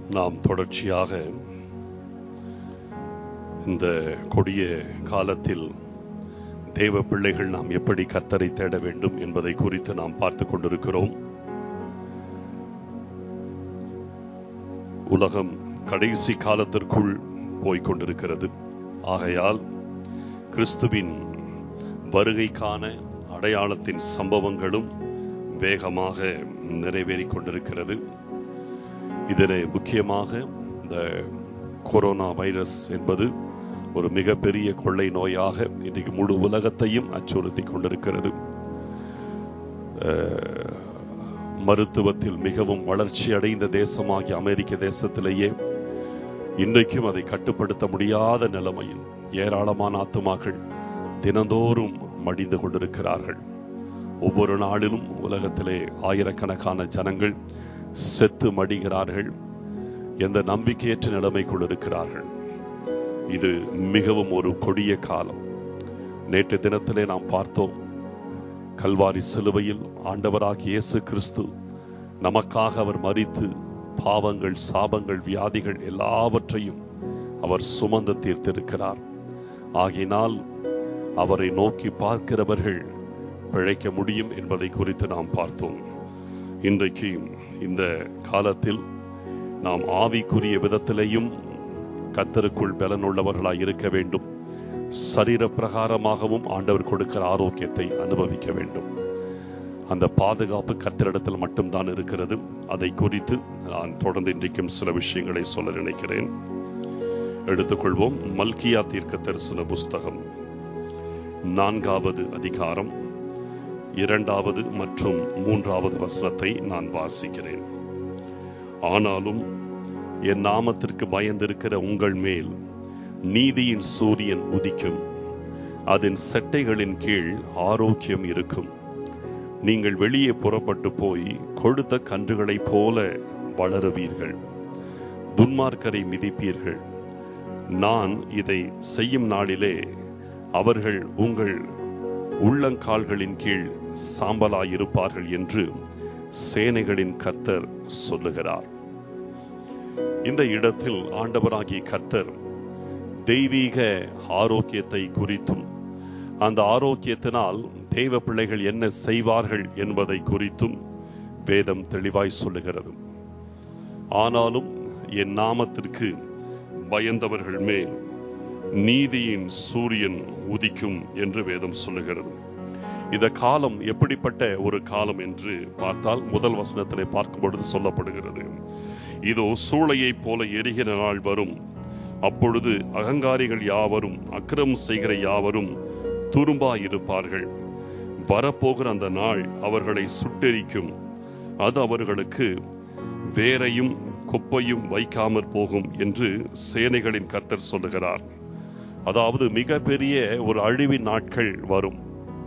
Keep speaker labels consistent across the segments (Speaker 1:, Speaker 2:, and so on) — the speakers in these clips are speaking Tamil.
Speaker 1: நாம் தொடர்ச்சியாக இந்த கொடிய காலத்தில் தேவ பிள்ளைகள் நாம் எப்படி கர்த்தரை தேட வேண்டும் என்பதை குறித்து நாம் பார்த்து கொண்டிருக்கிறோம் உலகம் கடைசி காலத்திற்குள் போய்க் கொண்டிருக்கிறது ஆகையால் கிறிஸ்துவின் வருகைக்கான அடையாளத்தின் சம்பவங்களும் வேகமாக நிறைவேறிக் கொண்டிருக்கிறது இதிலே முக்கியமாக இந்த கொரோனா வைரஸ் என்பது ஒரு மிகப்பெரிய கொள்ளை நோயாக இன்றைக்கு முழு உலகத்தையும் அச்சுறுத்தி கொண்டிருக்கிறது அஹ், மருத்துவத்தில் மிகவும் வளர்ச்சி அடைந்த தேசமாகிய அமெரிக்க தேசத்திலேயே இன்றைக்கும் அதை கட்டுப்படுத்த முடியாத நிலைமையில் ஏராளமான ஆத்துமாக்கள் தினந்தோறும் மடிந்து கொண்டிருக்கிறார்கள் ஒவ்வொரு நாளிலும் உலகத்திலே ஆயிரக்கணக்கான ஜனங்கள் செத்து மடிகிறார்கள் எந்த நம்பிக்கையற்ற நிலைமைக்குள் இருக்கிறார்கள் இது மிகவும் ஒரு கொடிய காலம் நேற்று தினத்திலே நாம் பார்த்தோம் கல்வாரி சிலுவையில் ஆண்டவராகிய இயேசு கிறிஸ்து நமக்காக அவர் மரித்து பாவங்கள் சாபங்கள் வியாதிகள் எல்லாவற்றையும் அவர் சுமந்து தீர்த்திருக்கிறார் ஆகினால் அவரை நோக்கி பார்க்கிறவர்கள் பிழைக்க முடியும் என்பதை குறித்து நாம் பார்த்தோம் இன்றைக்கு இந்த காலத்தில் நாம் ஆவிக்குரிய விதத்திலேயும் கத்தருக்குள் பலனுள்ளவர்களாய் இருக்க வேண்டும் சரீர பிரகாரமாகவும் ஆண்டவர் கொடுக்கிற ஆரோக்கியத்தை அனுபவிக்க வேண்டும் அந்த பாதுகாப்பு கத்தரிடத்தில் மட்டும்தான் இருக்கிறது அதை குறித்து நான் தொடர்ந்து இன்றைக்கும் சில விஷயங்களை சொல்ல நினைக்கிறேன் எடுத்துக்கொள்வோம் மல்கியா தீர்க்க தரிசன புஸ்தகம் நான்காவது அதிகாரம் இரண்டாவது மற்றும் மூன்றாவது வசனத்தை நான் வாசிக்கிறேன் ஆனாலும் என் நாமத்திற்கு பயந்திருக்கிற உங்கள் மேல் நீதியின் சூரியன் உதிக்கும் அதன் செட்டைகளின் கீழ் ஆரோக்கியம் இருக்கும் நீங்கள் வெளியே புறப்பட்டு போய் கொழுத்த கன்றுகளைப் போல வளருவீர்கள் துன்மார்க்கரை மிதிப்பீர்கள் நான் இதை செய்யும் நாளிலே அவர்கள் உங்கள் உள்ளங்கால்களின் கீழ் சாம்பலாயிருப்பார்கள் என்று சேனைகளின் கர்த்தர் சொல்லுகிறார் இந்த இடத்தில் ஆண்டவராகிய கர்த்தர் தெய்வீக ஆரோக்கியத்தை குறித்தும் அந்த ஆரோக்கியத்தினால் தெய்வ பிள்ளைகள் என்ன செய்வார்கள் என்பதை குறித்தும் வேதம் தெளிவாய் சொல்லுகிறது ஆனாலும் என் நாமத்திற்கு பயந்தவர்கள் மேல் நீதியின் சூரியன் உதிக்கும் என்று வேதம் சொல்லுகிறது இந்த காலம் எப்படிப்பட்ட ஒரு காலம் என்று பார்த்தால் முதல் வசனத்திலே பார்க்கும் பொழுது சொல்லப்படுகிறது இதோ சூளையைப் போல எரிகிற நாள் வரும் அப்பொழுது அகங்காரிகள் யாவரும் அக்கிரமம் செய்கிற யாவரும் துரும்பாயிருப்பார்கள் வரப்போகிற அந்த நாள் அவர்களை சுட்டெரிக்கும் அது அவர்களுக்கு வேரையும் குப்பையும் வைக்காமற் போகும் என்று சேனைகளின் கர்த்தர் சொல்லுகிறார் அதாவது மிகப்பெரிய ஒரு அழிவின் நாட்கள் வரும்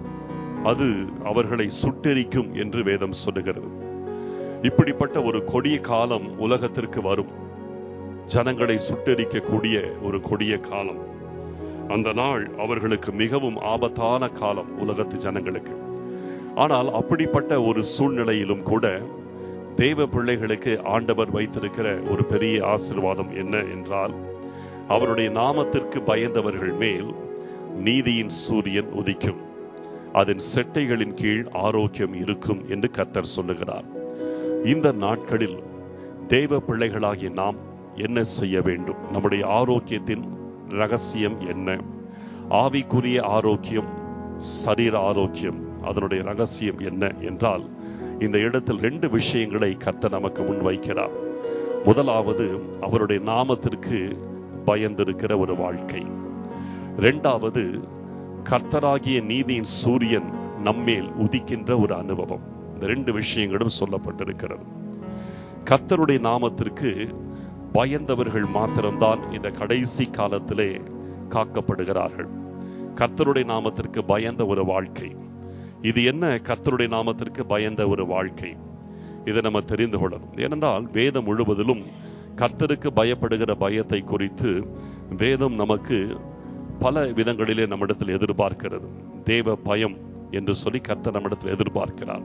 Speaker 1: அது அவர்களை சுட்டெரிக்கும் என்று வேதம் சொல்லுகிறது இப்படிப்பட்ட ஒரு கொடிய காலம் உலகத்திற்கு வரும் ஜனங்களை சுட்டெரிக்கக்கூடிய ஒரு கொடிய காலம் அந்த நாள் அவர்களுக்கு மிகவும் ஆபத்தான காலம் உலகத்து ஜனங்களுக்கு ஆனால் அப்படிப்பட்ட ஒரு சூழ்நிலையிலும் கூட தெய்வ பிள்ளைகளுக்கு ஆண்டவர் வைத்திருக்கிற ஒரு பெரிய ஆசீர்வாதம் என்ன என்றால் அவருடைய நாமத்திற்கு பயந்தவர்கள் மேல் நீதியின் சூரியன் உதிக்கும் அதன் செட்டைகளின் கீழ் ஆரோக்கியம் இருக்கும் என்று கர்த்தர் சொல்லுகிறார் இந்த நாட்களில் தெய்வ பிள்ளைகளாகிய நாம் என்ன செய்ய வேண்டும் நம்முடைய ஆரோக்கியத்தின் ரகசியம் என்ன ஆவிக்குரிய ஆரோக்கியம் சரீர ஆரோக்கியம் அதனுடைய ரகசியம் என்ன என்றால் இந்த இடத்தில் ரெண்டு விஷயங்களை கர்த்தர் நமக்கு முன் வைக்கிறார் முதலாவது அவருடைய நாமத்திற்கு பயந்திருக்கிற ஒரு வாழ்க்கை இரண்டாவது கர்த்தராகிய நீதியின் சூரியன் நம்மேல் உதிக்கின்ற ஒரு அனுபவம் இந்த ரெண்டு விஷயங்களும் சொல்லப்பட்டிருக்கிறது கர்த்தருடைய நாமத்திற்கு பயந்தவர்கள் மாத்திரம்தான் இந்த கடைசி காலத்திலே காக்கப்படுகிறார்கள் கர்த்தருடைய நாமத்திற்கு பயந்த ஒரு வாழ்க்கை இது என்ன கர்த்தருடைய நாமத்திற்கு பயந்த ஒரு வாழ்க்கை இதை நம்ம தெரிந்து கொள்ளணும் ஏனென்றால் வேதம் முழுவதிலும் கர்த்தருக்கு பயப்படுகிற பயத்தை குறித்து வேதம் நமக்கு பல விதங்களிலே நம்மிடத்தில் எதிர்பார்க்கிறது தேவ பயம் என்று சொல்லி கர்த்தர் நம்மிடத்தில் எதிர்பார்க்கிறார்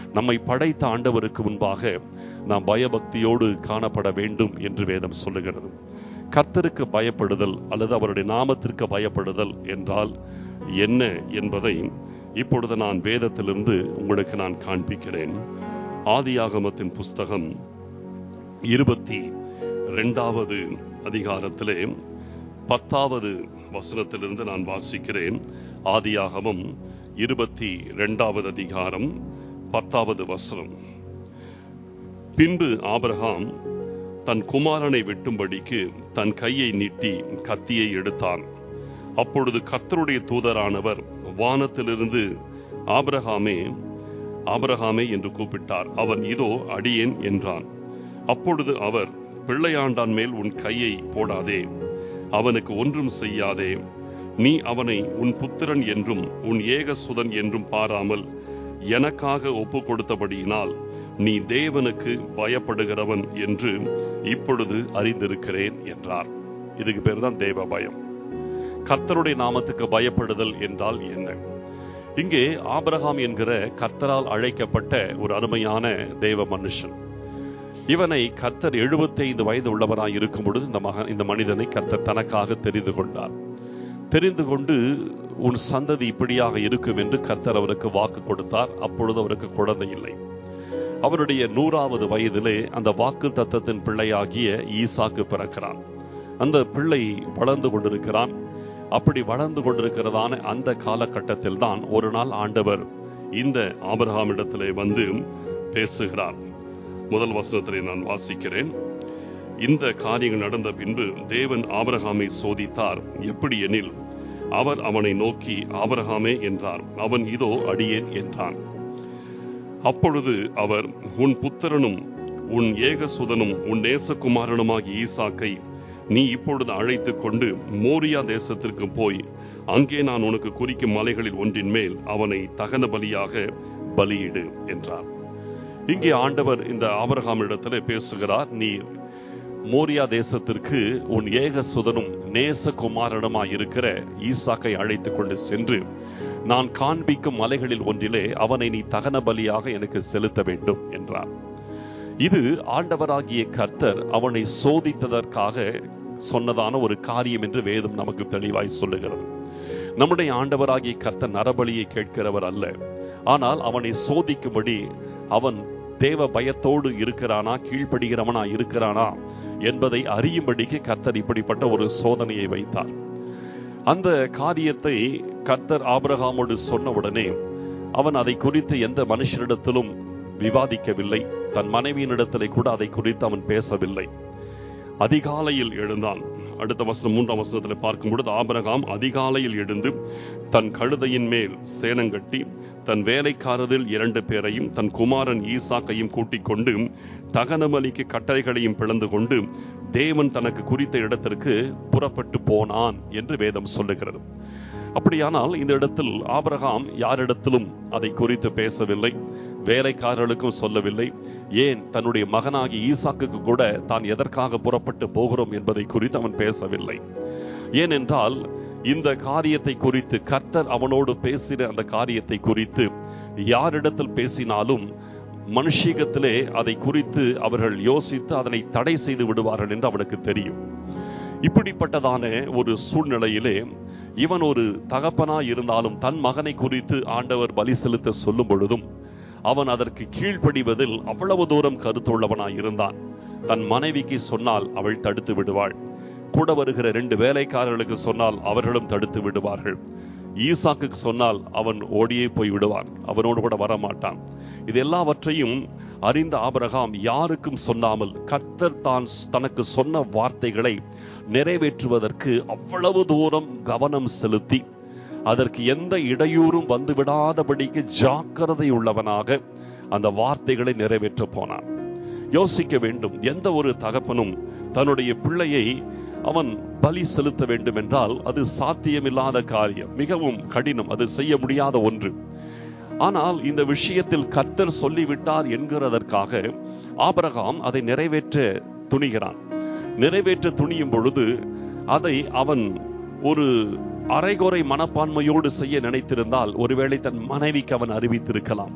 Speaker 1: நம்மை படைத்த ஆண்டவருக்கு முன்பாக நாம் பயபக்தியோடு காணப்பட வேண்டும் என்று வேதம் சொல்லுகிறது கர்த்தருக்கு பயப்படுதல் அல்லது அவருடைய நாமத்திற்கு பயப்படுதல் என்றால் என்ன என்பதை இப்பொழுது நான் வேதத்திலிருந்து உங்களுக்கு நான் காண்பிக்கிறேன் ஆதியாகமத்தின் புஸ்தகம் இருபத்தி இரண்டாவது அதிகாரத்திலே பத்தாவது வசனத்திலிருந்து நான் வாசிக்கிறேன் ஆதியாகமம் இருபத்தி இரண்டாவது அதிகாரம் பத்தாவது வசனம் பின்பு ஆபிரகாம் தன் குமாரனை வெட்டும்படிக்கு தன் கையை நீட்டி கத்தியை எடுத்தான் அப்பொழுது கர்த்தருடைய தூதரானவர் வானத்திலிருந்து ஆபிரகாமே ஆபிரகாமே என்று கூப்பிட்டார் அவன் இதோ அடியேன் என்றான் அப்பொழுது அவர் பிள்ளையாண்டான் மேல் உன் கையை போடாதே அவனுக்கு ஒன்றும் செய்யாதே நீ அவனை உன் புத்திரன் என்றும் உன் ஏகசுதன் என்றும் பாராமல் எனக்காக ஒப்பு கொடுத்தபடியினால் நீ தேவனுக்கு பயப்படுகிறவன் என்று இப்பொழுது அறிந்திருக்கிறேன் என்றார் இதுக்கு பேர் தான் தேவ பயம் கர்த்தருடைய நாமத்துக்கு பயப்படுதல் என்றால் என்ன இங்கே ஆபிரகாம் என்கிற கர்த்தரால் அழைக்கப்பட்ட ஒரு அருமையான தேவ மனுஷன் இவனை கர்த்தர் 75 வயது உள்ளவராய் இருக்கும் பொழுது இந்த மகன் இந்த மனிதனை கர்த்தர் தனக்காக தெரிந்து கொண்டார் தெரிந்து கொண்டு உன் சந்ததி இப்படியாக இருக்கும் என்று கர்த்தர் அவருக்கு வாக்கு கொடுத்தார் அப்பொழுது அவருக்கு குழந்தை இல்லை அவருடைய நூறாவது வயதிலே அந்த வாக்கு தத்தத்தின் பிள்ளையாகிய ஈசாக்கு பிறக்கிறான் அந்த பிள்ளை வளர்ந்து கொண்டிருக்கிறான் அப்படி வளர்ந்து கொண்டிருக்கிறதான அந்த காலகட்டத்தில் தான் ஒரு நாள் ஆண்டவர் இந்த ஆபிரகாமிடத்திலே வந்து பேசுகிறார் முதல் வசனத்திலே நான் வாசிக்கிறேன் இந்த காரியங்கள் நடந்த பின்பு தேவன் ஆபிரகாமை சோதித்தார் எப்படி எனில் அவர் அவனை நோக்கி ஆபிரகாமே என்றார் அவன் இதோ அடியேன் என்றான் அப்பொழுது அவர் உன் புத்திரனும் உன் ஏகசுதனும் உன் நேசகுமாரனுமாகிய ஈசாக்கை நீ இப்பொழுது அழைத்துக் கொண்டு மோரியா தேசத்திற்கு போய் அங்கே நான் உனக்கு குறிக்கும் மலைகளில் ஒன்றின் மேல் அவனை தகன பலியாக பலியிடு என்றார் இங்கே ஆண்டவர் இந்த ஆபரகாமிடத்தில் பேசுகிறார் நீ மோரியா தேசத்திற்கு உன் ஏக சுதனும் நேச குமாரனுமாய் இருக்கிற ஈசாக்கை அழைத்துக் கொண்டு சென்று நான் காண்பிக்கும் மலைகளில் ஒன்றிலே அவனை நீ தகன பலியாக எனக்கு செலுத்த வேண்டும் என்றார் இது ஆண்டவராகிய கர்த்தர் அவனை சோதித்ததற்காக சொன்னதான ஒரு காரியம் என்று வேதம் நமக்கு தெளிவாய் சொல்லுகிறது நம்முடைய ஆண்டவராகிய கர்த்தர் நரபலியை கேட்கிறவர் அல்ல ஆனால் அவனை சோதிக்கும்படி அவன் தேவ பயத்தோடு இருக்கிறானா கீழ்ப்படுகிறவனா இருக்கிறானா என்பதை அறியும்படிக்கு கர்த்தர் இப்படிப்பட்ட ஒரு சோதனையை வைத்தார் அந்த காரியத்தை கர்த்தர் ஆபிரகாமோடு சொன்ன உடனே அவன் அதை குறித்து எந்த மனுஷனிடத்திலும் விவாதிக்கவில்லை தன் மனைவியினிடத்திலே கூட அதை குறித்து அவன் பேசவில்லை அதிகாலையில் எழுந்தான் அடுத்த வசனம் மூன்றாம் வசனத்தில் பார்க்கும் பொழுது ஆபரகாம் அதிகாலையில் எழுந்து தன் கழுதையின் மேல் சேனங்கட்டி தன் வேலைக்காரரில் இரண்டு பேரையும் தன் குமாரன் ஈசாக்கையும் கூட்டிக் கொண்டு தகனமலிக்கு கட்டளைகளையும் பிளந்து கொண்டு தேவன் தனக்கு குறித்த இடத்திற்கு புறப்பட்டு போனான் என்று வேதம் சொல்லுகிறது அப்படியானால் இந்த இடத்தில் ஆபரகாம் யாரிடத்திலும் அதை குறித்து பேசவில்லை வேலைக்காரர்களுக்கும் சொல்லவில்லை ஏன் தன்னுடைய மகனாகி ஈசாக்குக்கு கூட தான் எதற்காக புறப்பட்டு போகிறோம் என்பதை குறித்து அவன் பேசவில்லை ஏனென்றால் இந்த காரியத்தை குறித்து கர்த்தர் அவனோடு பேசின அந்த காரியத்தை குறித்து யாரிடத்தில் பேசினாலும் மனுஷீகத்திலே அதை குறித்து அவர்கள் யோசித்து அதனை தடை செய்து விடுவார்கள் என்று அவனுக்கு தெரியும் இப்படிப்பட்டதான ஒரு சூழ்நிலையிலே இவன் ஒரு தகப்பனா இருந்தாலும் தன் மகனை குறித்து ஆண்டவர் பலி செலுத்த சொல்லும் பொழுதும் அவன் அதற்கு கீழ்ப்படிவதில் அவ்வளவு தூரம் கருத்துள்ளவனாய் இருந்தான் தன் மனைவிக்கு சொன்னால் அவள் தடுத்து விடுவாள் கூட வருகிற ரெண்டு வேலைக்காரர்களுக்கு சொன்னால் அவர்களும் தடுத்து விடுவார்கள் ஈசாக்கு சொன்னால் அவன் ஓடியே போய் விடுவான் அவனோடு கூட வரமாட்டான் இது எல்லாவற்றையும் அறிந்த ஆபரகாம் யாருக்கும் சொன்னாமல் கர்த்தர் தான் தனக்கு சொன்ன வார்த்தைகளை நிறைவேற்றுவதற்கு அவ்வளவு தூரம் கவனம் செலுத்தி அதற்கு எந்த இடையூறும் வந்துவிடாதபடிக்கு ஜாக்கிரதை உள்ளவனாக அந்த வார்த்தைகளை நிறைவேற்ற போனான் யோசிக்க வேண்டும் எந்த ஒரு தகப்பனும் தன்னுடைய பிள்ளையை அவன் பலி செலுத்த வேண்டும் என்றால் அது சாத்தியமில்லாத காரியம் மிகவும் கடினம் அது செய்ய முடியாத ஒன்று ஆனால் இந்த விஷயத்தில் கர்த்தர் சொல்லிவிட்டார் என்கிறதற்காக ஆபரகாம் அதை நிறைவேற்ற துணிகிறான் நிறைவேற்ற துணியும் பொழுது அதை அவன் ஒரு அரைகுறை மனப்பான்மையோடு செய்ய நினைத்திருந்தால் ஒருவேளை தன் மனைவிக்கு அவன் அறிவித்திருக்கலாம்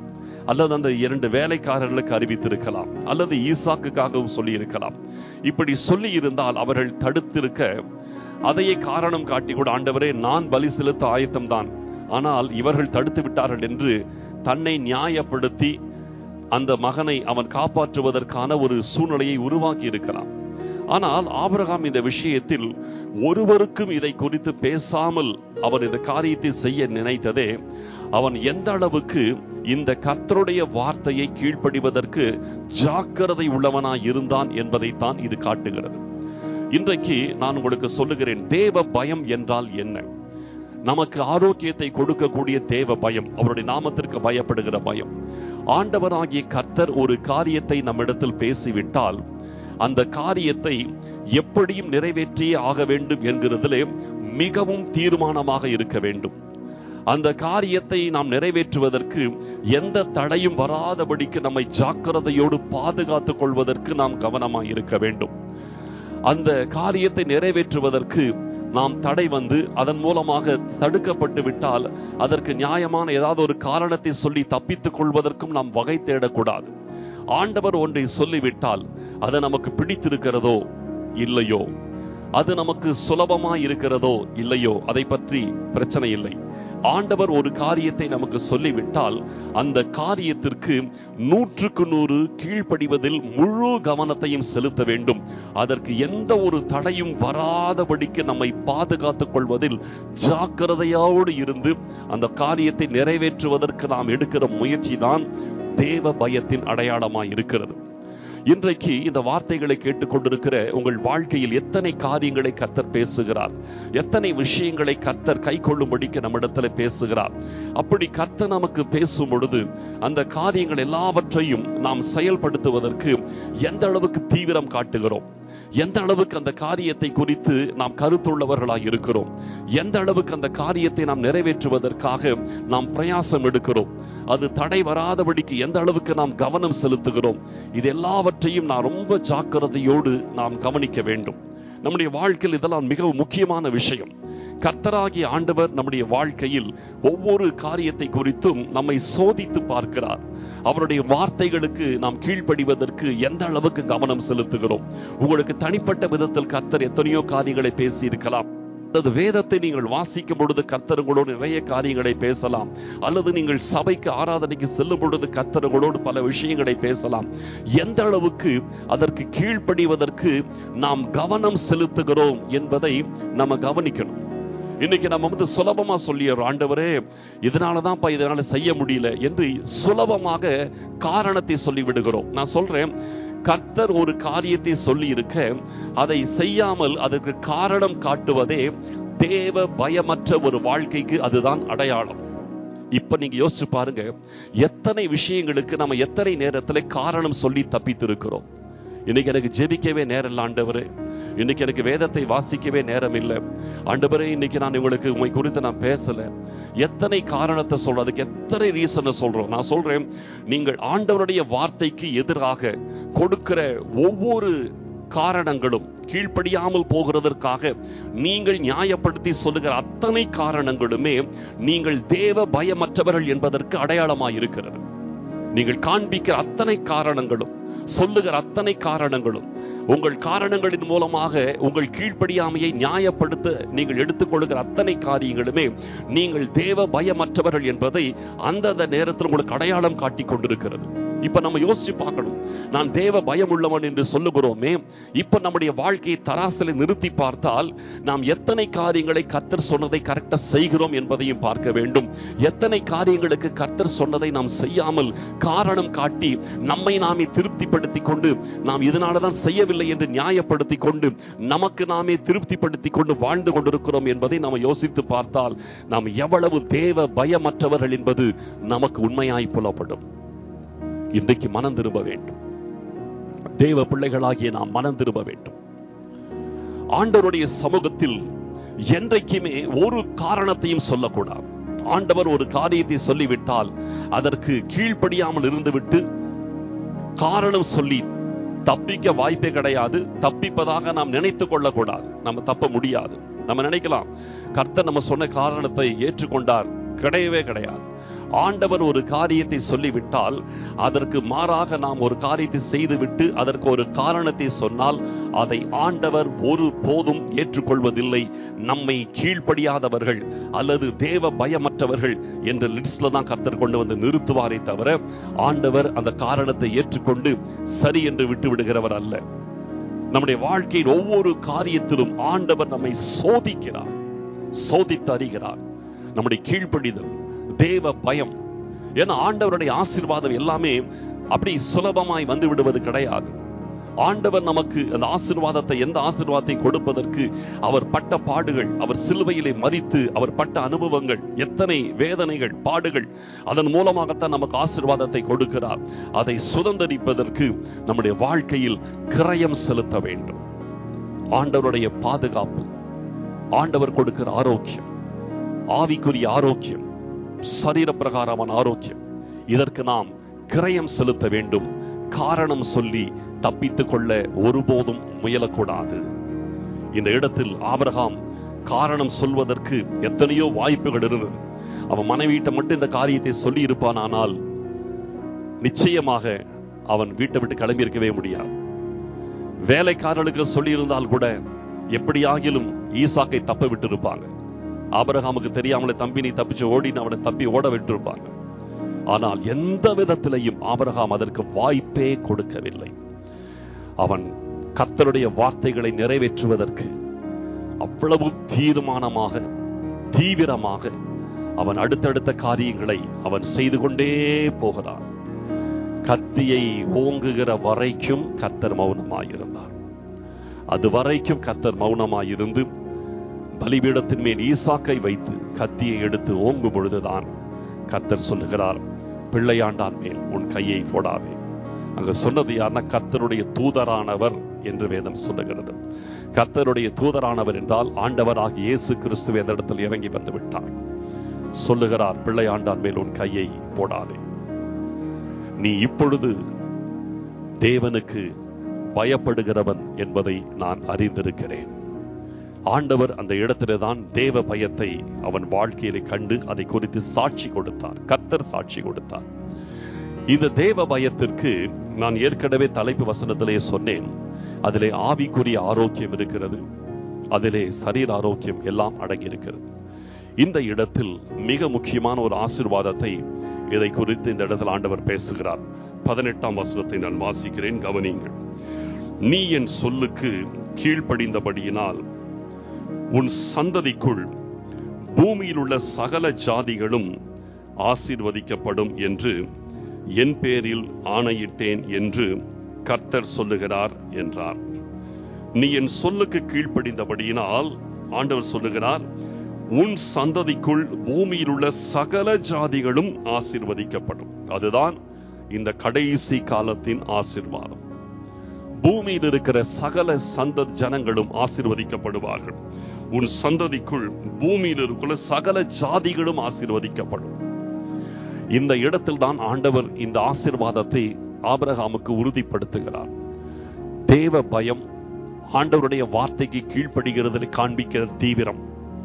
Speaker 1: அல்லது அந்த இரண்டு வேலைக்காரர்களுக்கு அறிவித்திருக்கலாம் அல்லது ஈசாக்குக்காகவும் சொல்லி இருக்கலாம் இப்படி சொல்லி இருந்தால் அவர்கள் தடுத்திருக்க அதையே காரணம் காட்டி கூட ஆண்டவரே நான் பலி செலுத்த ஆயத்தம்தான் ஆனால் இவர்கள் தடுத்து விட்டார்கள் என்று தன்னை நியாயப்படுத்தி அந்த மகனை அவன் காப்பாற்றுவதற்கான ஒரு சூழ்நிலையை உருவாக்கி இருக்கலாம் ஆனால் ஆபிரகாம் இந்த விஷயத்தில் ஒருவருக்கும் இதை குறித்து பேசாமல் அவன் இந்த காரியத்தை செய்ய நினைத்ததே அவன் எந்த அளவுக்கு இந்த கர்த்தருடைய வார்த்தையை கீழ்ப்படிவதற்கு ஜாக்கிரதை உள்ளவனாய் இருந்தான் என்பதைத்தான் இது காட்டுகிறது இன்றைக்கு நான் உங்களுக்கு சொல்லுகிறேன் தேவ பயம் என்றால் என்ன நமக்கு ஆரோக்கியத்தை கொடுக்கக்கூடிய தேவ பயம் அவருடைய நாமத்திற்கு பயப்படுகிற பயம் ஆண்டவராகிய கர்த்தர் ஒரு காரியத்தை நம்மிடத்தில் பேசிவிட்டால் அந்த காரியத்தை எப்படியும் நிறைவேற்றியே ஆக வேண்டும் என்கிறதிலே மிகவும் தீர்மானமாக இருக்க வேண்டும் அந்த காரியத்தை நாம் நிறைவேற்றுவதற்கு எந்த தடையும் வராதபடிக்கு நம்மை ஜாக்கிரதையோடு பாதுகாத்துக் கொள்வதற்கு நாம் கவனமாக இருக்க வேண்டும் அந்த காரியத்தை நிறைவேற்றுவதற்கு நாம் தடை வந்து அதன் மூலமாக தடுக்கப்பட்டு விட்டால் அதற்கு நியாயமான ஏதாவது ஒரு காரணத்தை சொல்லி தப்பித்துக் கொள்வதற்கும் நாம் வகை தேடக்கூடாது ஆண்டவர் ஒன்றை சொல்லிவிட்டால் அது நமக்கு பிடித்திருக்கிறதோ இல்லையோ அது நமக்கு சுலபமா இருக்கிறதோ இல்லையோ அதை பற்றி பிரச்சனை இல்லை ஆண்டவர் ஒரு காரியத்தை நமக்கு சொல்லிவிட்டால் அந்த காரியத்திற்கு நூற்றுக்கு நூறு கீழ்ப்படிவதில் முழு கவனத்தையும் செலுத்த வேண்டும் அதற்கு எந்த ஒரு தடையும் வராதபடிக்கு நம்மை பாதுகாத்துக் கொள்வதில் ஜாக்கிரதையோடு இருந்து அந்த காரியத்தை நிறைவேற்றுவதற்கு நாம் எடுக்கிற முயற்சி தான் தேவ பயத்தின் அடையாளமாய் இருக்கிறது இன்றைக்கு இந்த வார்த்தைகளை கேட்டுக்கொண்டிருக்கிற உங்கள் வாழ்க்கையில் எத்தனை காரியங்களை கர்த்தர் பேசுகிறார் எத்தனை விஷயங்களை கர்த்தர் கை கொள்ளும்படிக்கு நம்மிடத்துல பேசுகிறார் அப்படி கர்த்தர் நமக்கு பேசும் பொழுது அந்த காரியங்கள் எல்லாவற்றையும் நாம் செயல்படுத்துவதற்கு எந்த அளவுக்கு தீவிரம் காட்டுகிறோம் எந்த அளவுக்கு அந்த காரியத்தை குறித்து நாம் கருத்துள்ளவர்களாய் இருக்கிறோம் எந்த அளவுக்கு அந்த காரியத்தை நாம் நிறைவேற்றுவதற்காக நாம் பிரயாசம் எடுக்கிறோம் அது தடை வராதபடிக்கு எந்த அளவுக்கு நாம் கவனம் செலுத்துகிறோம் இது எல்லாவற்றையும் நான் ரொம்ப ஜாக்கிரதையோடு நாம் கவனிக்க வேண்டும் நம்முடைய வாழ்க்கையில் இதெல்லாம் மிகவும் முக்கியமான விஷயம் கர்த்தராகிய ஆண்டவர் நம்முடைய வாழ்க்கையில் ஒவ்வொரு காரியத்தை குறித்தும் நம்மை சோதித்து பார்க்கிறார் அவருடைய வார்த்தைகளுக்கு நாம் கீழ்ப்படிவதற்கு எந்த அளவுக்கு கவனம் செலுத்துகிறோம் உங்களுக்கு தனிப்பட்ட விதத்தில் கர்த்தர் எத்தனையோ காரியங்களை பேசி இருக்கலாம் அல்லது வேதத்தை நீங்கள் வாசிக்கும் பொழுது கர்த்தருங்களோடு நிறைய காரியங்களை பேசலாம் அல்லது நீங்கள் சபைக்கு ஆராதனைக்கு செல்லும் பொழுது கர்த்தருங்களோடு பல விஷயங்களை பேசலாம் எந்த அளவுக்கு அதற்கு கீழ்ப்படிவதற்கு நாம் கவனம் செலுத்துகிறோம் என்பதை நம்ம கவனிக்கணும் இன்னைக்கு நம்ம வந்து சுலபமா சொல்லிடுறோம் ஆண்டவரே இதனாலதான்ப்பா இதனால செய்ய முடியல என்று சுலபமாக காரணத்தை சொல்லி விடுகிறோம் நான் சொல்றேன் கர்த்தர் ஒரு காரியத்தை சொல்லி இருக்க அதை செய்யாமல் அதற்கு காரணம் காட்டுவதே தேவ பயமற்ற ஒரு வாழ்க்கைக்கு அதுதான் அடையாளம் இப்ப நீங்க யோசிச்சு பாருங்க எத்தனை விஷயங்களுக்கு நம்ம எத்தனை நேரத்துல காரணம் சொல்லி தப்பித்து இருக்கிறோம் இன்னைக்கு எனக்கு ஜெபிக்கவே நேரம் இல்லை ஆண்டவரே இன்னைக்கு எனக்கு வேதத்தை வாசிக்கவே நேரம் இல்லை ஆண்டவரே இன்னைக்கு நான் உங்களுக்கு உண்மை குறித்து நான் பேசல எத்தனை காரணத்தை சொல்றோம் அதுக்கு எத்தனை ரீசனை சொல்றோம் நான் சொல்றேன் நீங்கள் ஆண்டவருடைய வார்த்தைக்கு எதிராக கொடுக்கிற ஒவ்வொரு காரணங்களும் கீழ்ப்படியாமல் போகிறதற்காக நீங்கள் நியாயப்படுத்தி சொல்லுகிற அத்தனை காரணங்களுமே நீங்கள் தேவ பயமற்றவர்கள் என்பதற்கு அடையாளமாய் இருக்கிறது நீங்கள் காண்பிக்கிற அத்தனை காரணங்களும் சொல்லுகிற அத்தனை காரணங்களும் உங்கள் காரணங்களின் மூலமாக உங்கள் கீழ்ப்படியாமையை நியாயப்படுத்த நீங்கள் எடுத்துக்கொள்கிற அத்தனை காரியங்களுமே நீங்கள் தேவ பயமற்றவர்கள் என்பதை அந்தந்த நேரத்தில் உங்களுக்கு அடையாளம் காட்டி கொண்டிருக்கிறது இப்ப நம்ம யோசிச்சு பார்க்கணும் நான் தேவ பயம் உள்ளவன் என்று சொல்லுகிறோமே இப்ப நம்முடைய வாழ்க்கையை தராசில நிறுத்தி பார்த்தால் நாம் எத்தனை காரியங்களை கர்த்தர் சொன்னதை கரெக்டா செய்கிறோம் என்பதையும் பார்க்க வேண்டும் எத்தனை காரியங்களுக்கு கர்த்தர் சொன்னதை நாம் செய்யாமல் காரணம் காட்டி நம்மை நாமே திருப்திப்படுத்திக் கொண்டு நாம் இதனாலதான் செய்யவில்லை என்று நியாயப்படுத்தி கொண்டு நமக்கு நாமே திருப்திப்படுத்தி கொண்டு வாழ்ந்து கொண்டிருக்கிறோம் என்பதை நாம் யோசித்து பார்த்தால் நாம் எவ்வளவு தேவ பயமற்றவர்கள் என்பது நமக்கு உண்மையாய் புலப்படும் இன்றைக்கு மனம் திரும்ப வேண்டும் தேவ பிள்ளைகளாகிய நாம் மனம் திரும்ப வேண்டும் ஆண்டவருடைய சமூகத்தில் என்றைக்குமே ஒரு காரணத்தையும் சொல்லக்கூடாது ஆண்டவர் ஒரு காரியத்தை சொல்லிவிட்டால் அதற்கு கீழ்ப்படியாமல் இருந்துவிட்டு காரணம் சொல்லி தப்பிக்க வாய்ப்பே கிடையாது தப்பிப்பதாக நாம் நினைத்துக் கொள்ளக்கூடாது நம்ம தப்ப முடியாது நம்ம நினைக்கலாம் கர்த்தர் நம்ம சொன்ன காரணத்தை ஏற்றுக்கொண்டார் கிடையவே கிடையாது ஆண்டவர் ஒரு காரியத்தை சொல்லிவிட்டால் அதற்கு மாறாக நாம் ஒரு காரியத்தை செய்துவிட்டு அதற்கு ஒரு காரணத்தை சொன்னால் அதை ஆண்டவர் ஒரு போதும் ஏற்றுக்கொள்வதில்லை நம்மை கீழ்ப்படியாதவர்கள் அல்லது தேவ பயமற்றவர்கள் என்ற லிஸ்ட்ல தான் கர்த்தர் கொண்டு வந்து நிறுத்துவாரே தவிர ஆண்டவர் அந்த காரணத்தை ஏற்றுக்கொண்டு சரி என்று விட்டு விடுகிறவர் அல்ல நம்முடைய வாழ்க்கையின் ஒவ்வொரு காரியத்திலும் ஆண்டவர் நம்மை சோதிக்கிறார் சோதித்து அறிகிறார் நம்முடைய கீழ்ப்படிதல் தேவ பயம் ஏன்னா ஆண்டவருடைய ஆசீர்வாதம் எல்லாமே அப்படி சுலபமாய் வந்து விடுவது கிடையாது ஆண்டவர் நமக்கு அந்த ஆசீர்வாதத்தை எந்த ஆசீர்வாதத்தை கொடுப்பதற்கு அவர் பட்ட பாடுகள் அவர் சிலுவையிலே மறித்து அவர் பட்ட அனுபவங்கள் எத்தனை வேதனைகள் பாடுகள் அதன் மூலமாகத்தான் நமக்கு ஆசீர்வாதத்தை கொடுக்கிறார் அதை சுதந்திரிப்பதற்கு நம்முடைய வாழ்க்கையில் கிரயம் செலுத்த வேண்டும் ஆண்டவருடைய பாதுகாப்பு ஆண்டவர் கொடுக்கிற ஆரோக்கியம் ஆவிக்குரிய ஆரோக்கியம் சரீர பிரகாரமான ஆரோக்கியம் இதற்கு நாம் கிரயம் செலுத்த வேண்டும் காரணம் சொல்லி தப்பித்துக் கொள்ள ஒருபோதும் முயலக்கூடாது இந்த இடத்தில் ஆபிரகாம் காரணம் சொல்வதற்கு எத்தனையோ வாய்ப்புகள் இருந்தது அவன் மனைவியிட்ட மட்டும் இந்த காரியத்தை சொல்லி இருப்பான் ஆனால் நிச்சயமாக அவன் வீட்டை விட்டு கிளம்பி இருக்கவே முடியாது வேலைக்காரர்களுக்கு சொல்லியிருந்தால் கூட எப்படியாகிலும் ஈசாக்கை தப்ப விட்டு இருப்பாங்க ஆபரகாமுக்கு தெரியாமலே தம்பி நீ தப்பிச்சு ஓடின்னு அவனை தப்பி ஓட விட்டு இருப்பாங்க ஆனால் எந்த விதத்திலையும் ஆபரகாம் அதற்கு வாய்ப்பே கொடுக்கவில்லை அவன் கர்த்தருடைய வார்த்தைகளை நிறைவேற்றுவதற்கு அவ்வளவு தீர்மானமாக தீவிரமாக அவன் அடுத்தடுத்த காரியங்களை அவன் செய்து கொண்டே போகிறான் கத்தியை ஓங்குகிற வரைக்கும் கர்த்தர் மௌனமாயிருந்தார் அது வரைக்கும் கர்த்தர் மௌனமாயிருந்து பலிபீடத்தின் மேல் ஈசாக்கை வைத்து கத்தியை எடுத்து ஓங்கும் பொழுதுதான் கர்த்தர் சொல்லுகிறார் பிள்ளையாண்டான் மேல் உன் கையை போடாதே அங்க சொன்னது யாருன்னா கர்த்தருடைய தூதரானவர் என்று வேதம் சொல்லுகிறது கர்த்தருடைய தூதரானவர் என்றால் ஆண்டவராகி இயேசு கிறிஸ்துவ அந்த இடத்தில் இறங்கி வந்து விட்டார் சொல்லுகிறார் பிள்ளையாண்டான் மேல் உன் கையை போடாதே நீ இப்பொழுது தேவனுக்கு பயப்படுகிறவன் என்பதை நான் அறிந்திருக்கிறேன் ஆண்டவர் அந்த இடத்திலே தான் தேவ பயத்தை அவன் வாழ்க்கையிலே கண்டு அதை குறித்து சாட்சி கொடுத்தார் கர்த்தர் சாட்சி கொடுத்தார் இந்த தேவ பயத்திற்கு நான் ஏற்கனவே தலைப்பு வசனத்திலே சொன்னேன் அதிலே ஆவிக்குரிய ஆரோக்கியம் இருக்கிறது அதிலே சரீர ஆரோக்கியம் எல்லாம் அடங்கி இருக்கிறது இந்த இடத்தில் மிக முக்கியமான ஒரு ஆசிர்வாதத்தை இதை குறித்து இந்த இடத்தில் ஆண்டவர் பேசுகிறார் பதினெட்டாம் வசனத்தை நான் வாசிக்கிறேன் கவனிங்கள் நீ என் சொல்லுக்கு கீழ்ப்படிந்தபடியினால் உன் சந்ததிக்குள் பூமியில் உள்ள சகல ஜாதிகளும் ஆசீர்வதிக்கப்படும் என்று என் பேரில் ஆணையிட்டேன் என்று கர்த்தர் சொல்லுகிறார் என்றார் நீ என் சொல்லுக்கு கீழ்ப்படிந்தபடியினால் ஆண்டவர் சொல்லுகிறார் உன் சந்ததிக்குள் பூமியில் உள்ள சகல ஜாதிகளும் ஆசீர்வதிக்கப்படும் அதுதான் இந்த கடைசி காலத்தின் ஆசீர்வாதம் பூமியில் இருக்கிற சகல சந்த ஜனங்களும் ஆசீர்வதிக்கப்படுவார்கள் உன் சந்ததிக்குள் பூமியில் இருக்கிற சகல ஜாதிகளும் ஆசீர்வதிக்கப்படும் இந்த இடத்தில் தான் ஆண்டவர் இந்த ஆசீர்வாதத்தை ஆபிரகாமுக்கு உறுதிப்படுத்துகிறார் தேவ பயம் ஆண்டவருடைய வார்த்தைக்கு கீழ்ப்படுகிறதில் காண்பிக்கிற தீவிரம்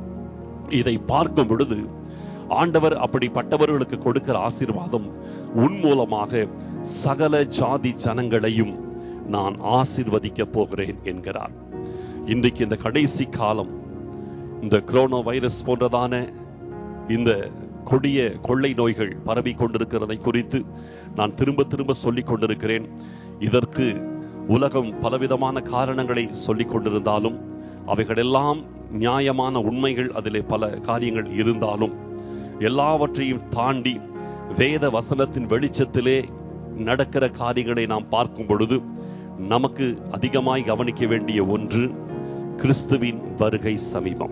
Speaker 1: இதை பார்க்கும் பொழுது ஆண்டவர் அப்படிப்பட்டவர்களுக்கு கொடுக்கிற ஆசீர்வாதம் உன் மூலமாக சகல ஜாதி ஜனங்களையும் நான் ஆசீர்வதிக்க போகிறேன் என்கிறார் இன்றைக்கு இந்த கடைசி காலம் இந்த கொரோனா வைரஸ் போன்றதான இந்த கொடிய கொள்ளை நோய்கள் பரவி கொண்டிருக்கிறதை குறித்து நான் திரும்ப திரும்ப சொல்லிக் கொண்டிருக்கிறேன் இதற்கு உலகம் பலவிதமான காரணங்களை சொல்லிக் கொண்டிருந்தாலும் அவைகளெல்லாம் நியாயமான உண்மைகள் அதிலே பல காரியங்கள் இருந்தாலும் எல்லாவற்றையும் தாண்டி வேத வசனத்தின் வெளிச்சத்திலே நடக்கிற காரியங்களை நாம் பார்க்கும் பொழுது நமக்கு அதிகமாய் கவனிக்க வேண்டிய ஒன்று கிறிஸ்துவின் வருகை சமீபம்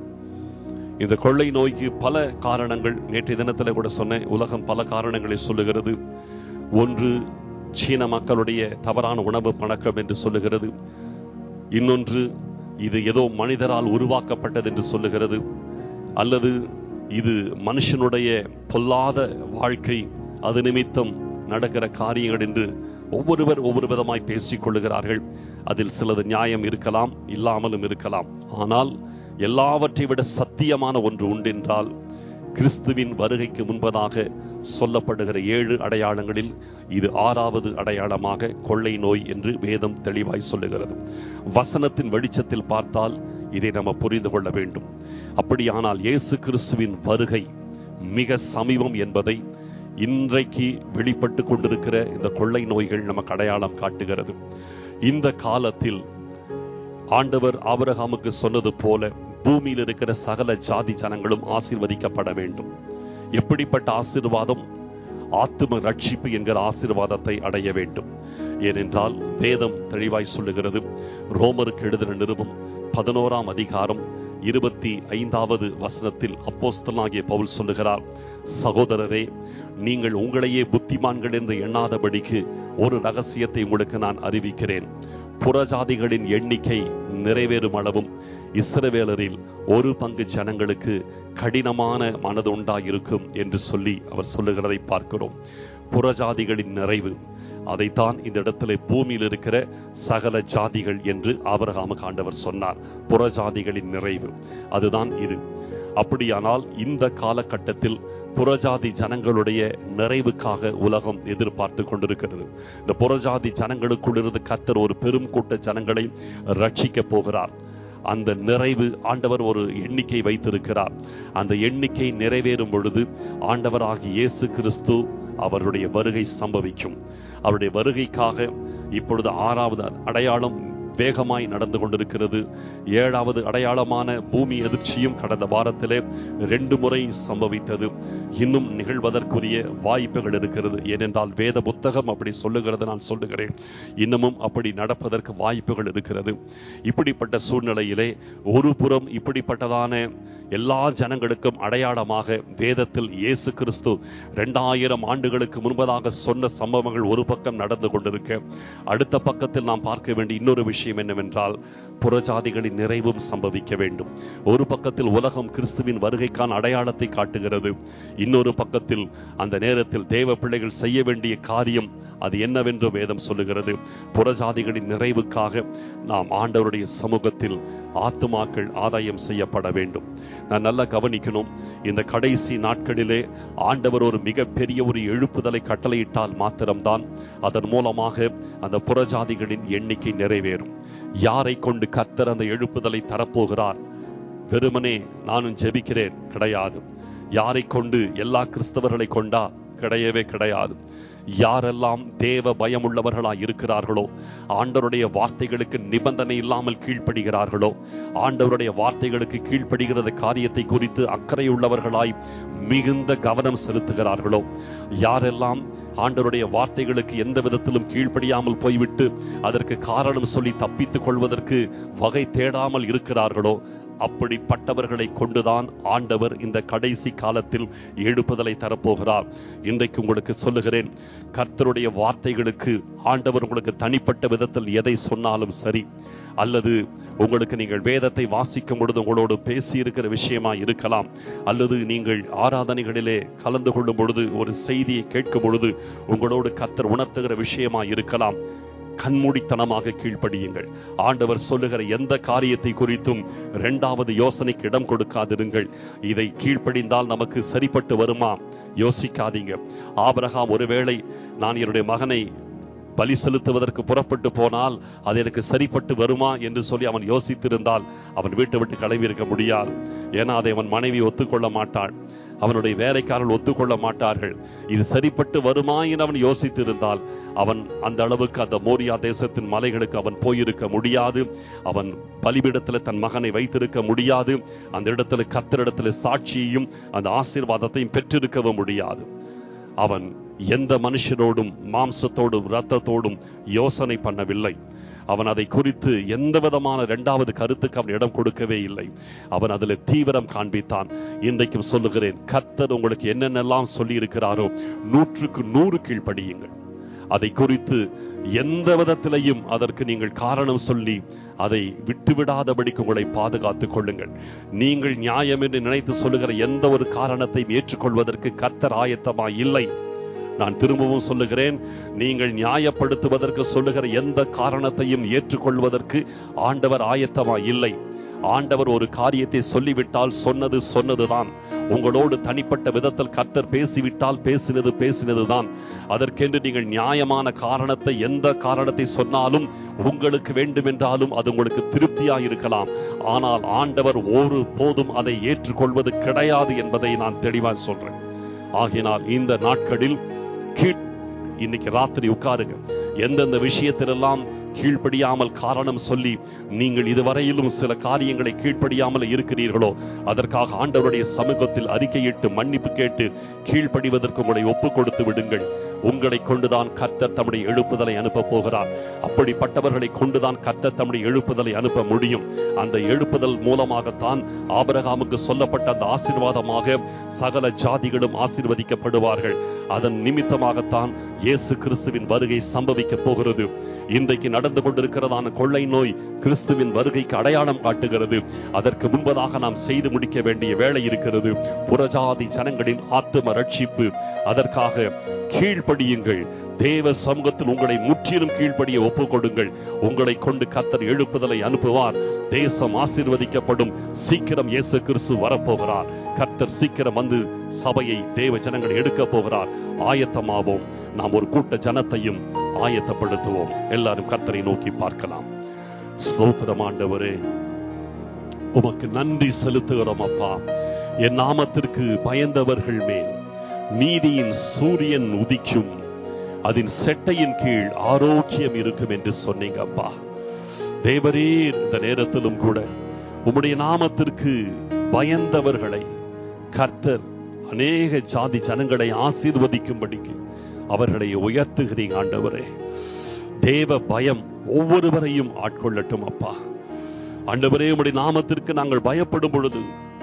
Speaker 1: இந்த கொள்ளை நோய்க்கு பல காரணங்கள் நேற்றைய தினத்தில் கூட சொன்னேன் உலகம் பல காரணங்களை சொல்லுகிறது ஒன்று சீன மக்களுடைய தவறான உணவு பழக்கம் என்று சொல்லுகிறது இன்னொன்று இது ஏதோ மனிதரால் உருவாக்கப்பட்டது என்று சொல்லுகிறது அல்லது இது மனுஷனுடைய பொல்லாத வாழ்க்கை அது நிமித்தம் நடக்கிற காரியங்கள் என்று ஒவ்வொருவர் ஒவ்வொரு விதமாய் பேசிக் கொள்ளுகிறார்கள் அதில் சிலது நியாயம் இருக்கலாம் இல்லாமலும் இருக்கலாம் ஆனால் எல்லாவற்றை விட சத்தியமான ஒன்று உண்டென்றால் கிறிஸ்துவின் வருகைக்கு முன்பதாக சொல்லப்படுகிற ஏழு அடையாளங்களில் இது ஆறாவது அடையாளமாக கொள்ளை நோய் என்று வேதம் தெளிவாய் சொல்லுகிறது வசனத்தின் வெளிச்சத்தில் பார்த்தால் இதை நம்ம புரிந்து கொள்ள வேண்டும் அப்படியானால் இயேசு கிறிஸ்துவின் வருகை மிக சமீபம் என்பதை இன்றைக்கு வெளிப்பட்டு கொண்டிருக்கிற இந்த கொள்ளை நோய்கள் நமக்கு அடையாளம் காட்டுகிறது இந்த காலத்தில் ஆண்டவர் ஆபிரகாமுக்கு சொன்னது போல பூமியில் இருக்கிற சகல ஜாதி ஜனங்களும் ஆசீர்வதிக்கப்பட வேண்டும் எப்படிப்பட்ட ஆசீர்வாதம் ஆத்தும ரட்சிப்பு என்கிற ஆசீர்வாதத்தை அடைய வேண்டும் ஏனென்றால் வேதம் தெளிவாய் சொல்லுகிறது ரோமருக்கு எழுதின நிருபம் பதினோராம் அதிகாரம் இருபத்தி ஐந்தாவது வசனத்தில் அப்போஸ்தலனாகிய பவுல் சொல்லுகிறார் சகோதரரே நீங்கள் உங்களையே புத்திமான்கள் என்று எண்ணாதபடிக்கு ஒரு ரகசியத்தை உங்களுக்கு நான் அறிவிக்கிறேன் புறஜாதிகளின் எண்ணிக்கை நிறைவேறும் அளவும் இஸ்ரவேலரில் ஒரு பங்கு ஜனங்களுக்கு கடினமான மனது உண்டாயிருக்கும் என்று சொல்லி அவர் சொல்லுகிறதை பார்க்கிறோம் புறஜாதிகளின் நிறைவு அதைத்தான் இந்த இடத்துல பூமியில் இருக்கிற சகல ஜாதிகள் என்று ஆபரகாமுக்கு ஆண்டவர் சொன்னார் புறஜாதிகளின் நிறைவு அதுதான் இது அப்படியானால் இந்த காலகட்டத்தில் புறஜாதி ஜனங்களுடைய நிறைவுக்காக உலகம் எதிர்பார்த்து கொண்டிருக்கிறது இந்த புறஜாதி ஜனங்களுக்குள்ளிருந்து கத்தர் ஒரு பெரும் கூட்ட ஜனங்களை ரட்சிக்க போகிறார் அந்த நிறைவு ஆண்டவர் ஒரு எண்ணிக்கை வைத்திருக்கிறார் அந்த எண்ணிக்கை நிறைவேறும் பொழுது ஆண்டவராகி இயேசு கிறிஸ்து அவருடைய வருகை சம்பவிக்கும் அவருடைய வருகைக்காக இப்பொழுது ஆறாவது அடையாளம் வேகமாய் நடந்து கொண்டிருக்கிறது ஏழாவது அடையாளமான பூமி எதிர்ச்சியும் கடந்த வாரத்திலே ரெண்டு முறை சம்பவித்தது இன்னும் நிகழ்வதற்குரிய வாய்ப்புகள் இருக்கிறது ஏனென்றால் வேத புத்தகம் அப்படி சொல்லுகிறது நான் சொல்லுகிறேன் இன்னமும் அப்படி நடப்பதற்கு வாய்ப்புகள் இருக்கிறது இப்படிப்பட்ட சூழ்நிலையிலே ஒரு புறம் இப்படிப்பட்டதான எல்லா ஜனங்களுக்கும் அடையாளமாக வேதத்தில் இயேசு கிறிஸ்து இரண்டாயிரம் ஆண்டுகளுக்கு முன்பதாக சொன்ன சம்பவங்கள் ஒரு பக்கம் நடந்து கொண்டிருக்க அடுத்த பக்கத்தில் நாம் பார்க்க வேண்டிய இன்னொரு விஷயம் என்னவென்றால் புறஜாதிகளின் நிறைவும் சம்பவிக்க வேண்டும் ஒரு பக்கத்தில் உலகம் கிறிஸ்துவின் வருகைக்கான அடையாளத்தை காட்டுகிறது இன்னொரு பக்கத்தில் அந்த நேரத்தில் தேவ பிள்ளைகள் செய்ய வேண்டிய காரியம் அது என்னவென்று வேதம் சொல்லுகிறது புறஜாதிகளின் நிறைவுக்காக நாம் ஆண்டவருடைய சமூகத்தில் ஆத்துமாக்கள் ஆதாயம் செய்யப்பட வேண்டும் நான் நல்லா கவனிக்கணும் இந்த கடைசி நாட்களிலே ஆண்டவர் ஒரு மிகப்பெரிய ஒரு எழுப்புதலை கட்டளையிட்டால் மாத்திரம்தான் அதன் மூலமாக அந்த புறஜாதிகளின் எண்ணிக்கை நிறைவேறும் யாரை கொண்டு கத்தர் அந்த எழுப்புதலை தரப்போகிறார் வெறுமனே நானும் ஜெபிக்கிறேன் கிடையாது யாரை கொண்டு எல்லா கிறிஸ்தவர்களை கொண்டா கிடையவே கிடையாது யாரெல்லாம் தேவ பயமுள்ளவர்களாய் இருக்கிறார்களோ ஆண்டவருடைய வார்த்தைகளுக்கு நிபந்தனை இல்லாமல் கீழ்ப்படுகிறார்களோ ஆண்டவருடைய வார்த்தைகளுக்கு கீழ்ப்படுகிறது காரியத்தை குறித்து அக்கறையுள்ளவர்களாய் மிகுந்த கவனம் செலுத்துகிறார்களோ யாரெல்லாம் ஆண்டவருடைய வார்த்தைகளுக்கு எந்த விதத்திலும் கீழ்ப்படியாமல் போய்விட்டு அதற்கு காரணம் சொல்லி தப்பித்துக் கொள்வதற்கு வகை தேடாமல் இருக்கிறார்களோ அப்படிப்பட்டவர்களை கொண்டுதான் ஆண்டவர் இந்த கடைசி காலத்தில் எழுப்புதலை தரப்போகிறார் இன்றைக்கு உங்களுக்கு சொல்லுகிறேன் கர்த்தருடைய வார்த்தைகளுக்கு ஆண்டவர் உங்களுக்கு தனிப்பட்ட விதத்தில் எதை சொன்னாலும் சரி அல்லது உங்களுக்கு நீங்கள் வேதத்தை வாசிக்கும் பொழுது உங்களோடு பேசி இருக்கிற விஷயமா இருக்கலாம் அல்லது நீங்கள் ஆராதனைகளிலே கலந்து கொள்ளும் பொழுது ஒரு செய்தியை கேட்கும் பொழுது உங்களோடு கத்தர் உணர்த்துகிற விஷயமா இருக்கலாம் கண்மூடித்தனமாக கீழ்ப்படியுங்கள் ஆண்டவர் சொல்லுகிற எந்த காரியத்தை குறித்தும் இரண்டாவது யோசனைக்கு இடம் கொடுக்காதிருங்கள் இதை கீழ்ப்படிந்தால் நமக்கு சரிப்பட்டு வருமா யோசிக்காதீங்க ஆபிரகாம் ஒருவேளை நான் என்னுடைய மகனை பலி செலுத்துவதற்கு புறப்பட்டு போனால் அது எனக்கு சரிப்பட்டு வருமா என்று சொல்லி அவன் யோசித்திருந்தால் அவன் வீட்டை விட்டு கிளம்பி இருக்க முடியாது ஏன்னா அதை அவன் மனைவி ஒத்துக்கொள்ள மாட்டாள் அவனுடைய வேலைக்காரர்கள் ஒத்துக்கொள்ள மாட்டார்கள் இது சரிப்பட்டு வருமா என்று அவன் யோசித்திருந்தால் அவன் அந்த அளவுக்கு அந்த மோரியா தேசத்தின் மலைகளுக்கு அவன் போயிருக்க முடியாது அவன் பலிபிடத்துல தன் மகனை வைத்திருக்க முடியாது அந்த இடத்துல கத்தரிடத்துல சாட்சியையும் அந்த ஆசீர்வாதத்தையும் பெற்றிருக்கவும் முடியாது அவன் எந்த மனுஷனோடும் மாம்சத்தோடும் இரத்தத்தோடும் யோசனை பண்ணவில்லை அவன் அதை குறித்து எந்த விதமான இரண்டாவது கருத்துக்கு அவன் இடம் கொடுக்கவே இல்லை அவன் அதில் தீவிரம் காண்பித்தான் இன்றைக்கும் சொல்லுகிறேன் கத்தர் உங்களுக்கு என்னென்னலாம் சொல்லி இருக்கிறாரோ நூற்றுக்கு நூறு கீழ்ப்படியுங்கள் அதை குறித்து எந்த விதத்திலையும் அதற்கு நீங்கள் காரணம் சொல்லி அதை விட்டுவிடாதபடிக்கு உங்களை பாதுகாத்துக் கொள்ளுங்கள் நீங்கள் நியாயம் என்று நினைத்து சொல்லுகிற எந்த ஒரு காரணத்தையும் ஏற்றுக்கொள்வதற்கு கத்தர் ஆயத்தமாய் இல்லை நான் திரும்பவும் சொல்லுகிறேன் நீங்கள் நியாயப்படுத்துவதற்கு சொல்லுகிற எந்த காரணத்தையும் ஏற்றுக்கொள்வதற்கு ஆண்டவர் ஆயத்தமா இல்லை ஆண்டவர் ஒரு காரியத்தை சொல்லிவிட்டால் சொன்னது சொன்னதுதான் உங்களோடு தனிப்பட்ட விதத்தில் கர்த்தர் பேசிவிட்டால் பேசினது பேசினதுதான் அதற்கென்று நீங்கள் நியாயமான காரணத்தை எந்த காரணத்தை சொன்னாலும் உங்களுக்கு வேண்டுமென்றாலும் அது உங்களுக்கு திருப்தியா இருக்கலாம் ஆனால் ஆண்டவர் ஒரு போதும் அதை ஏற்றுக்கொள்வது கிடையாது என்பதை நான் தெளிவா சொல்றேன் ஆகினால் இந்த நாட்களில் கீழ் இன்னைக்கு ராத்திரி உட்காருங்க எந்தெந்த விஷயத்திலெல்லாம் கீழ்ப்படியாமல் காரணம் சொல்லி நீங்கள் இதுவரையிலும் சில காரியங்களை கீழ்ப்படியாமல் இருக்கிறீர்களோ அதற்காக ஆண்டவருடைய சமூகத்தில் அறிக்கையிட்டு மன்னிப்பு கேட்டு கீழ்ப்படிவதற்கு உங்களை ஒப்புக் கொடுத்து விடுங்கள் உங்களை கொண்டுதான் கர்த்தர் தம்முடைய எழுப்புதலை அனுப்ப போகிறார் அப்படிப்பட்டவர்களை கொண்டுதான் கர்த்தர் தம்முடைய எழுப்புதலை அனுப்ப முடியும் அந்த எழுப்புதல் மூலமாகத்தான் ஆபிரகாமுக்கு சொல்லப்பட்ட அந்த ஆசீர்வாதமாக சகல ஜாதிகளும் ஆசீர்வதிக்கப்படுவார்கள் அதன் நிமித்தமாகத்தான் இயேசு கிறிஸ்துவின் வருகை சம்பவிக்க போகிறது இன்றைக்கு நடந்து கொண்டிருக்கிறதான கொள்ளை நோய் கிறிஸ்துவின் வருகைக்கு அடையாளம் காட்டுகிறது அதற்கு முன்பதாக நாம் செய்து முடிக்க வேண்டிய வேலை இருக்கிறது புறஜாதி ஜனங்களின் ஆத்தும ரட்சிப்பு அதற்காக கீழ்ப்படியுங்கள் தேவ சமூகத்தில் உங்களை முற்றிலும் கீழ்ப்படிய ஒப்புக் கொடுங்கள் உங்களை கொண்டு கத்தர் எழுப்புதலை அனுப்புவார் தேசம் ஆசீர்வதிக்கப்படும் சீக்கிரம் இயேசு கிறிஸ்து வரப்போகிறார் கர்த்தர் சீக்கிரம் வந்து சபையை தேவ ஜனங்களை எடுக்க போகிறார் ஆயத்தமாவோம் நாம் ஒரு கூட்ட ஜனத்தையும் ஆயத்தப்படுத்துவோம் எல்லாரும் கர்த்தரை நோக்கி பார்க்கலாம் ஸ்தோத்திரம் ஆண்டவரே உமக்கு நன்றி செலுத்துகிறோம் அப்பா என் நாமத்திற்கு பயந்தவர்கள் மேல் நீதியின் சூரியன் உதிக்கும் அதன் செட்டையின் கீழ் ஆரோக்கியம் இருக்கும் என்று சொன்னீங்க அப்பா தேவரே இந்த நேரத்திலும் கூட உம்முடைய நாமத்திற்கு பயந்தவர்களை கர்த்தர் அநேக ஜாதி ஜனங்களை ஆசீர்வதிக்கும்படிக்கு அவர்களை உயர்த்துகிறீங்க ஆண்டவரே தேவ பயம் ஒவ்வொருவரையும் ஆட்கொள்ளட்டும் அப்பா ஆண்டவரே உம்முடைய நாமத்திற்கு நாங்கள் பயப்படும் பொழுது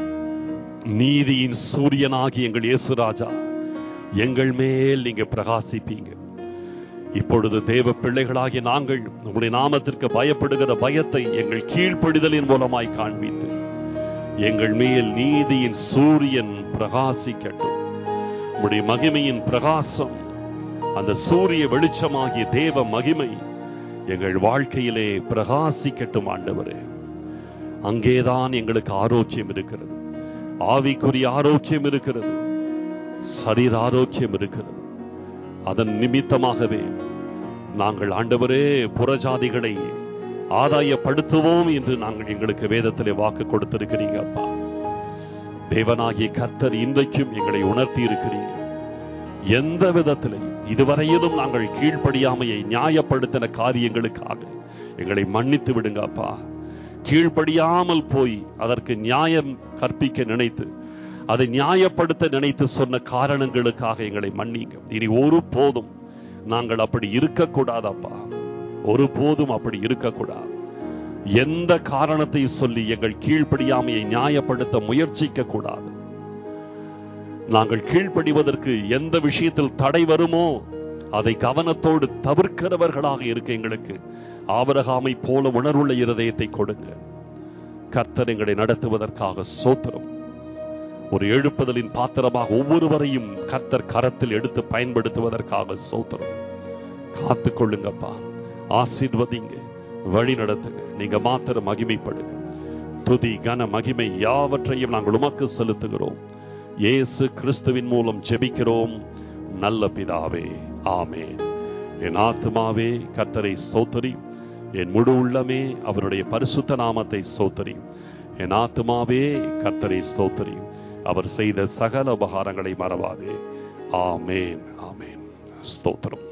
Speaker 1: நீதியின் சூரியனாகி எங்கள் இயேசுராஜா எங்கள் மேல் நீங்க பிரகாசிப்பீங்க இப்பொழுது தேவ பிள்ளைகளாகிய நாங்கள் உங்களுடைய நாமத்திற்கு பயப்படுகிற பயத்தை எங்கள் கீழ்ப்படிதலின் மூலமாய் காண்பித்து எங்கள் மேல் நீதியின் சூரியன் பிரகாசிக்கட்டும் உங்களுடைய மகிமையின் பிரகாசம் அந்த சூரிய வெளிச்சமாகிய தேவ மகிமை எங்கள் வாழ்க்கையிலே பிரகாசிக்கட்டும் ஆண்டவரே அங்கேதான் எங்களுக்கு ஆரோக்கியம் இருக்கிறது ஆவிக்குரிய ஆரோக்கியம் இருக்கிறது சரீர ஆரோக்கியம் இருக்கிறது அதன் நிமித்தமாகவே நாங்கள் ஆண்டவரே புறஜாதிகளை ஆதாயப்படுத்துவோம் என்று நாங்கள் எங்களுக்கு வேதத்திலே வாக்கு கொடுத்திருக்கிறீங்க அப்பா தேவனாகிய கர்த்தர் இன்றைக்கும் எங்களை உணர்த்தி இருக்கிறீங்க எந்த விதத்திலையும் இதுவரையிலும் நாங்கள் கீழ்ப்படியாமையை நியாயப்படுத்தின காரியங்களுக்காக எங்களை மன்னித்து விடுங்க அப்பா கீழ்ப்படியாமல் போய் அதற்கு நியாயம் கற்பிக்க நினைத்து அதை நியாயப்படுத்த நினைத்து சொன்ன காரணங்களுக்காக எங்களை மன்னிங்க இனி ஒரு போதும் நாங்கள் அப்படி இருக்கக்கூடாதப்பா ஒரு போதும் அப்படி இருக்கக்கூடாது எந்த காரணத்தை சொல்லி எங்கள் கீழ்ப்படியாமையை நியாயப்படுத்த முயற்சிக்க கூடாது நாங்கள் கீழ்ப்படிவதற்கு எந்த விஷயத்தில் தடை வருமோ அதை கவனத்தோடு தவிர்க்கிறவர்களாக இருக்க எங்களுக்கு ஆபரகாமை போல உணர்வுள்ள இருதயத்தை கொடுங்க கர்த்தர் எங்களை நடத்துவதற்காக சோத்திரம் ஒரு எழுப்புதலின் பாத்திரமாக ஒவ்வொருவரையும் கர்த்தர் கரத்தில் எடுத்து பயன்படுத்துவதற்காக சோத்திரம் காத்து கொள்ளுங்கப்பா ஆசீர்வதிங்க வழி நடத்துங்க நீங்க மாத்திரம் மகிமைப்படுங்க துதி கன மகிமை யாவற்றையும் நாங்கள் உமக்கு செலுத்துகிறோம் இயேசு கிறிஸ்துவின் மூலம் ஜெபிக்கிறோம் நல்ல பிதாவே ஆமே என் ஆத்மாவே கர்த்தரை சோத்தரி என் முழு உள்ளமே அவருடைய பரிசுத்த நாமத்தை சோத்தரி என் ஆத்மாவே கர்த்தரை சோத்தரி அவர் செய்த சகல உபகாரங்களை மறவாதே ஆமேன் ஆமேன் ஸ்தோத்திரம்